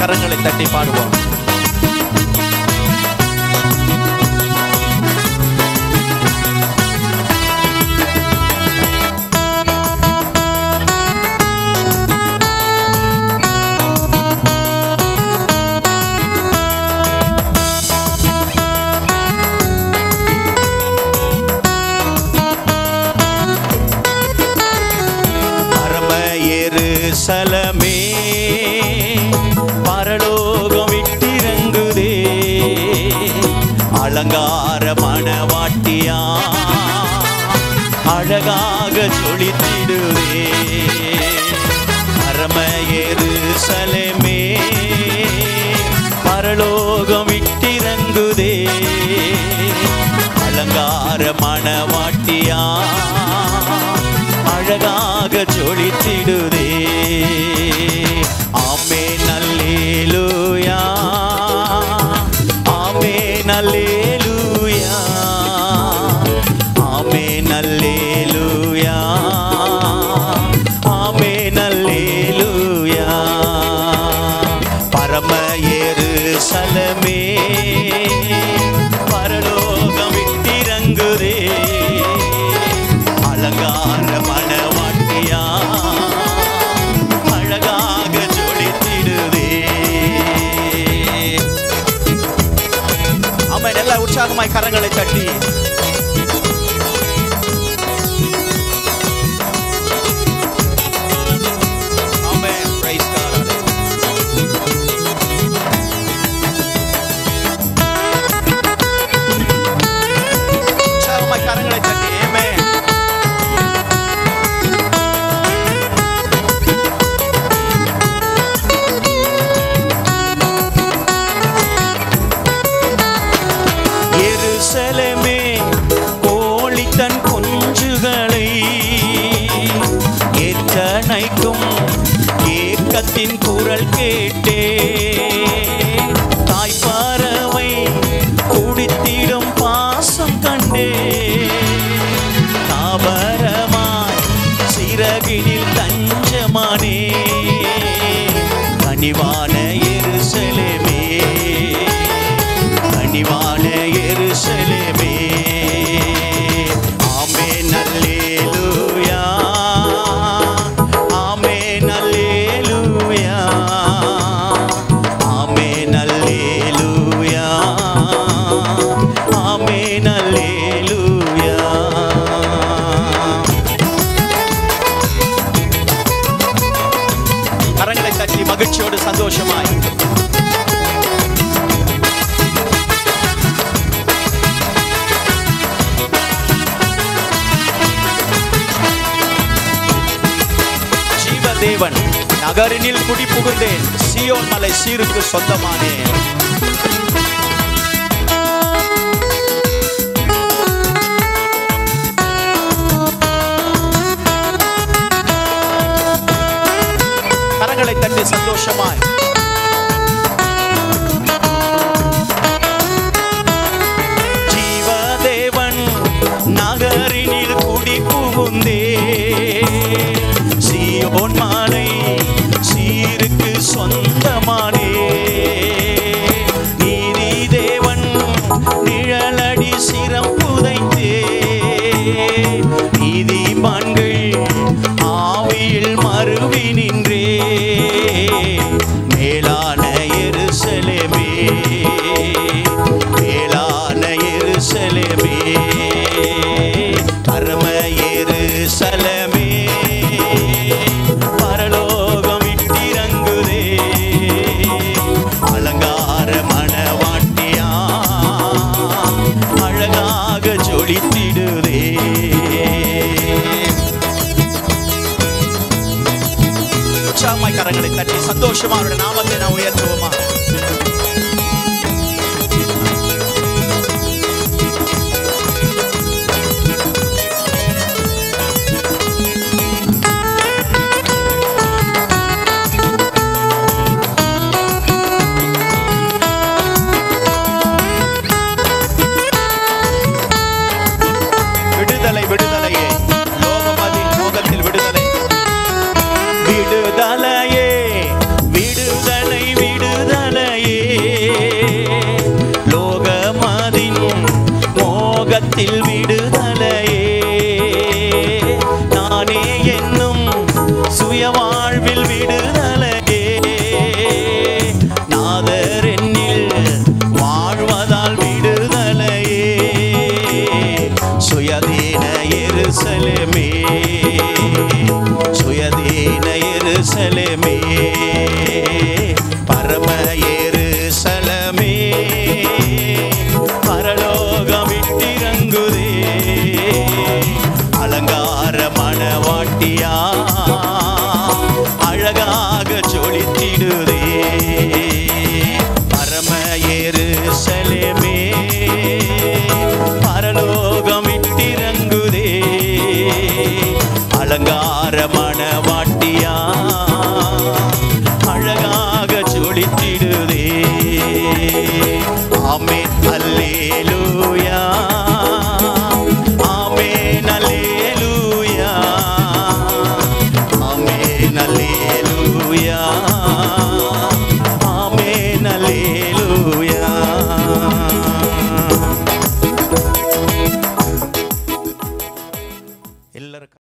கரங்களை தட்டி பாடுவோம் பரம எருசலமே பரலோகம் விட்டிறங்குதே அலங்கார மணவாட்டியா அழகாக சொலித்திடுவே பரம எருசலமே பரலோகம் விட்டிறங்குதே அலங்கார மணவாட்டியா அழகாக ஜொலித்திடுதே ஆமே நல்லேலூயா ஆமே நல்லேலூயா ஆமே நல்லேலூயா ஆமே நல்லேலூயா பரம எருசலமே பரலோகம் விட்டிறங்குதே அலங்கார மணவாட்டியா அழகாக ஜொலித்திடுதே அம்மா நல்லா உற்சாகமாய் கரங்களை தட்டி Amen. Praise God. உற்சாகமாய் கரங்களை தட்டி Amen. எருசலேமே கோழி தன் குஞ்சுகளை எத்தனைக்கும் ஏக்கத்தின் குரல் கேட்டே தாய் பறவை குடித்திடும் பாசம் கண்டே தாவரமாய் சிறகினில் தஞ்சமானே கனிவான எருசலேமே கனிவான எருசலேமே ஆமே நல்லேலூயா ஆமே நல்லேலூயா ஆமே நல்லேலூயா ஆமே நல்லேலூயா கரங்களை தட்டி மகிழ்ச்சியோடு சந்தோஷமாய் ஜீவதேவன் நகரினில் குடி புகுந்தேன் சியோன் மலை சீருக்கு சொந்தமானேன் கரங்களை தட்டி சந்தோஷமாய் ஜீவதேவன் நகரினில் குடி புகுந்தே சீயோன் மாலை சீருக்கு சொந்தமானே நீதி தேவன் நிழலடி சிரம் புதைத்தே நீதிமான்கள் ஆவியில் மறுவி நின்றே மேலான எருசலேமே மேலான எருசலேமே பரம எருசலமே பரலோகம் விட்டிறங்குதே அலங்கார மணவாட்டியா அழகாக ஜொலித்திடுதே உற்சாகமாய் கரங்களை தட்டி சந்தோஷமா அவருடைய நாமத்தை நான் உயர்த்துவோமா விடுதலை விடுதலையே லோகமதின் மோகத்தில் விடுதலை விடுதலையே விடுதலை விடுதலை சுய வாழ்வில் விடுதலையே நாதர் என்னில் வாழ்வதால் விடுதலையே சுயதீன எருசலேமே சுயதீன எருசலேமே பரம எருசலமே பரலோகம் விட்டிறங்குதே அலங்கார மணவாட்டியா அழகாக ஜொலித்திடுதே பரம எருசலேமே பரலோகம் விட்டிறங்குதே அலங்கார மணவாட்டியா அழகாக ஜொலித்திடுதே ஆமென்